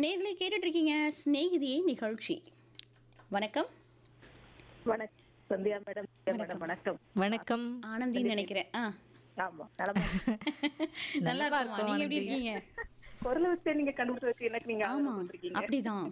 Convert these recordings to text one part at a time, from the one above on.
நேர்களை கேட்டுட்டு இருக்கீங்க சிநேகிதியை நிகழ்ச்சி வணக்கம் வணக்கம் சந்தியா மேடம் மேடம் வணக்கம் வணக்கம் ஆனந்தின்னு நினைக்கிறேன் ஆ ஆமா நலமா நல்லா நல்லா இருக்குமா இருக்கோம் நீங்க எப்படி ஆனந்தி. இருக்கீங்க குரலை வச்சு நீங்க கண்டுபிடிச்சதுக்கு எனக்கு நீங்க ஆமா ஆதரவு கொடுத்திருக்கீங்க அப்படிதான்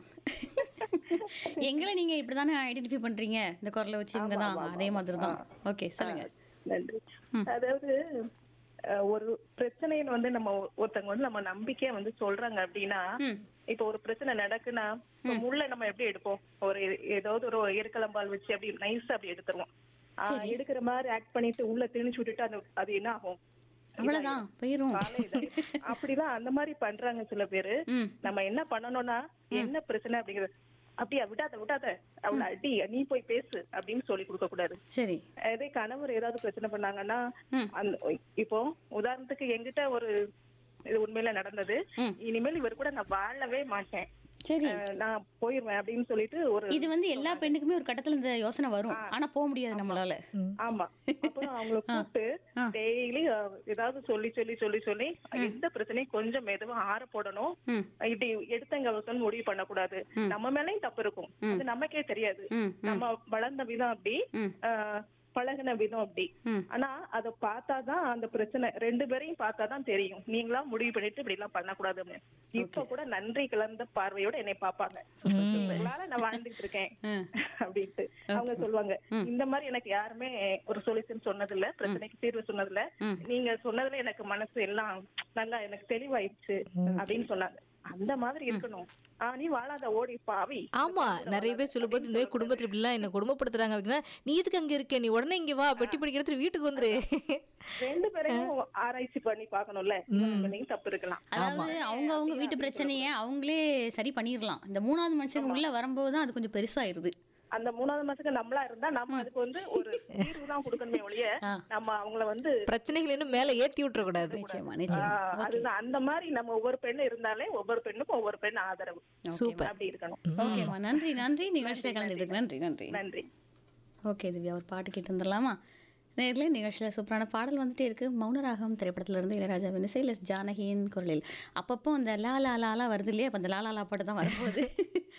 எங்களை நீங்க இப்படிதானே ஐடென்டிஃபை பண்றீங்க இந்த குரலை வச்சு இவங்க தான் அதே மாதிரி தான் ஓகே சொல்லுங்க நன்றி அதாவது அஹ், ஒரு பிரச்சனைன்னு வந்து நம்ம ஒ- ஒருத்தவங்க வந்து நம்ம நம்பிக்கையா வந்து சொல்றாங்க அப்படின்னா ம் இப்ப ஒரு பிரச்சனை நடக்குன்னா இப்ப முள்ள நம்ம எப்படி எடுப்போம் ஒரு ஏதாவது ஒரு எருக்கலம்பால் வச்சு அப்படி நைஸா அப்படி எடுத்துருவோம் ஆஹ், எடுக்கிற மாதிரி ஆக்ட் பண்ணிட்டு உள்ள திணிச்சு விட்டுட்டு அது அது என்ன ஆகும் அவ்வளவுதான் போயிரும் காலை இதாயிடும். அப்படிலாம் அந்த மாதிரி பண்றாங்க சில பேரு ம் நம்ம என்ன பண்ணணும்னா என்ன பிரச்சனை அப்படிங்கிறது அப்படியா விடாத விடாத அவளை அடி நீ போய் பேசு அப்படின்னு சொல்லி கொடுக்க கூடாது சரி அதே கணவர் ஏதாவது பிரச்சனை பண்ணாங்கன்னா ம். அந்த இப்போ உதாரணத்துக்கு என்கிட்ட ஒரு இது உண்மையில நடந்தது ம். இனிமேல் இவர் கூட நான் வாழவே மாட்டேன் சரி அஹ் நான் போயிருவேன் அப்படின்னு சொல்லிட்டு ஒரு இது வந்து எல்லா பெண்ணுக்குமே ஒரு கட்டத்துல இந்த யோசனை வரும் ஆனா போக முடியாது நம்மளால ஆமா அப்புறம் அவங்கள கூப்பிட்டு ஆ. டெய்லி ஏதாவது சொல்லி சொல்லி சொல்லி சொல்லி எந்த பிரச்சனையும் கொஞ்சம் மெதுவா ஆற போடணும் ம் இப்படி எடுத்தங்க அவசரம் முடிவு பண்ணக்கூடாது நம்ம மேலயும் தப்பு இருக்கும் அது நமக்கே தெரியாது ம் நம்ம வளர்ந்த விதம் அப்படி ம். ஆஹ், பழகுன விதம் அப்படி ம். ஆனா அத பார்த்தாதான் அந்த பிரச்சனை ரெண்டு பேரையும் பார்த்தாதான் தெரியும் நீங்களா முடிவு பண்ணிட்டு இப்படி எல்லாம் பண்ணக்கூடாதுன்னு இப்ப கூட நன்றி கலந்த பார்வையோட என்னை பாப்பாங்க உங்களால நான் வாழ்ந்துட்டு இருக்கேன் ஆ. அப்படின்ட்டு அவங்க சொல்லுவாங்க இந்த மாதிரி எனக்கு யாருமே ஒரு சொல்யூஷன் சொன்னது இல்ல பிரச்சனைக்கு தீர்வு சொன்னது இல்ல ம். நீங்க சொன்னதுல எனக்கு மனசு எல்லாம் நல்லா எனக்கு தெளிவாயிடுச்சு அப்படின்னு சொன்னாங்க அந்த மாதிரி இருக்கணும் ஆ நீ வாழாத ஓடி பாவி ஆமா நிறைய பேர் சொல்லும்போது இந்த மாதிரி குடும்பத்துல இப்படிலாம் என்ன குடும்பப்படுத்துறாங்க அப்படின்னா நீ எதுக்கு அங்க இருக்க நீ உடனே இங்க வா பெட்டி படிக்கிற இடத்துல வீட்டுக்கு வந்துரு ரெண்டு பேரையும் ஆராய்ச்சி பண்ணி பார்க்கணும்ல இவங்க தப்பு இருக்கலாம் அதாவது அவங்க அவங்க வீட்டு பிரச்சனைய அவங்களே சரி பண்ணிடலாம் இந்த மூணாவது மனுஷங்க உள்ள வரும்போது தான் அது கொஞ்சம் பெருசாயிருது அந்த மூணாவது மாசத்துக்கு நம்மளா இருந்தா நம்ம அதுக்கு வந்து ஒரு தீர்வு தான் கொடுக்கணுமே ஒழிய ஆ. நம்ம அவங்கள வந்து பிரச்சனைகள் இன்னும் மேல ஏத்தி விட்டுற கூடாது நிச்சயமா ஆ, நிச்சயமா அதுதான் அந்த மாதிரி நம்ம ஒவ்வொரு பெண்ணு இருந்தாலே ஒவ்வொரு பெண்ணுக்கும் ஒவ்வொரு பெண் ஆதரவு சூப்பர் அப்படி இருக்கணும் ஓகேம்மா நன்றி நன்றி நிகழ்ச்சியில கலந்துருக்கு நன்றி நன்றி நன்றி ஓகே திவ்யா ஒரு பாட்டு கேட்டு வந்துடலாமா நேர்ல நிகழ்ச்சியில் சூப்பரான பாடல் வந்துட்டே இருக்கு மௌனராகம் திரைப்படத்துல இருந்து இளையராஜாவின் இசையில் ஜானகியின் குரலில் அப்பப்போ அந்த லா லா லாலா வருது இல்லையா அப்போ அந்த லா லா லா பாட்டு தான் வரும்போது